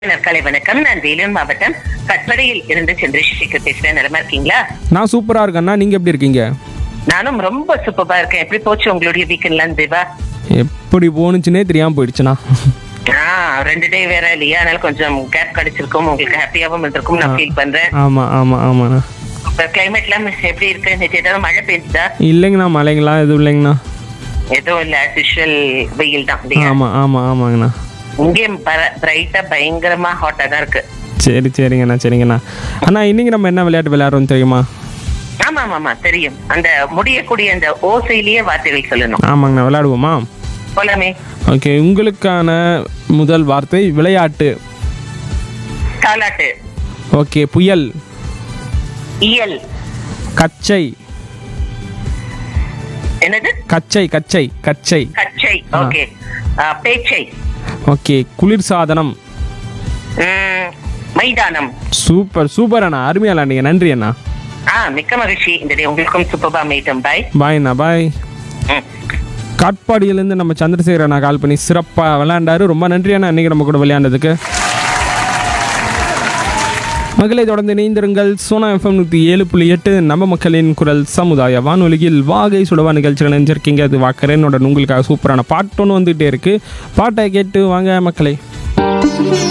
நற்காலை வணக்கம் நான் வேலூர் மாவட்டம் கட்படையில் இருந்து சந்திரசேகர் பேசுறேன் நலமா இருக்கீங்களா நான் சூப்பரா இருக்கேண்ணா நீங்க எப்படி இருக்கீங்க நானும் ரொம்ப சூப்பரா இருக்கேன் எப்படி போச்சு உங்களுடைய வீக்கெண்ட்லாம் தேவா எப்படி போணுச்சுனே தெரியாம போயிடுச்சுண்ணா ஆ ரெண்டு டே வேற இல்லையா அதனால கொஞ்சம் கேப் கிடைச்சிருக்கும் உங்களுக்கு ஹாப்பியாவும் இருந்திருக்கும் நான் ஃபீல் பண்றேன் ஆமா ஆமா ஆமாண்ணா இப்ப கிளைமேட் எல்லாம் எப்படி இருக்கு நேற்று ஏதாவது மழை பெஞ்சுதா இல்லைங்கண்ணா மழைங்களா எதுவும் இல்லைங்கண்ணா எதுவும் இல்ல யூஷுவல் வெயில் தான் இல்லையா ஆமா ஆமா ஆமாங்கண்ணா இங்கேயும் பிரைட்டா பயங்கரமா ஹாட்டா தான் இருக்கு சரி சரிங்கண்ணா சரிங்கண்ணா அண்ணா இன்னைக்கு நம்ம என்ன விளையாட்டு விளையாடுறோம் தெரியுமா ஆமா ஆமா ஆமா தெரியும் அந்த முடியக்கூடிய அந்த ஓசையிலேயே வார்த்தைகள் சொல்லணும் ஆமாங்கண்ணா விளையாடுவோமா போலாமே ஓகே உங்களுக்கான முதல் வார்த்தை விளையாட்டு தாலாட்டு ஓகே புயல் இயல் கச்சை என்னது கச்சை கச்சை கச்சை கச்சை ஓகே பேச்சை ஓகே குளிர்சாதனம் உம், மைதானம் சூப்பர் சூப்பர் அண்ணா அருமையா விளையாண்டீங்க நன்றி அண்ணா ஆ மிக்க மகிழ்ச்சி இந்த day உங்களுக்கும் சூப்பர்பா மீட்டும் பாய் பாய் அண்ணா பாய் காட்பாடியிலேருந்து நம்ம சந்திரசேகர் அண்ணா கால் பண்ணி சிறப்பாக விளையாண்டாரு ரொம்ப நன்றி அண்ணா இன்னைக்கு நம்ம கூட விளையாண்டதுக்கு மக்களை தொடர்ந்து இணைந்திருங்கள் சோனா எஃப்எம் நூற்றி ஏழு புள்ளி எட்டு நம்ம மக்களின் குரல் சமுதாய வானொலியில் வாகை சுடவா நிகழ்ச்சிகள் நினைஞ்சிருக்கீங்க அது வாக்கரேனோட உங்களுக்காக சூப்பரான பாட்டு ஒன்று வந்துகிட்டே இருக்கு பாட்டை கேட்டு வாங்க மக்களை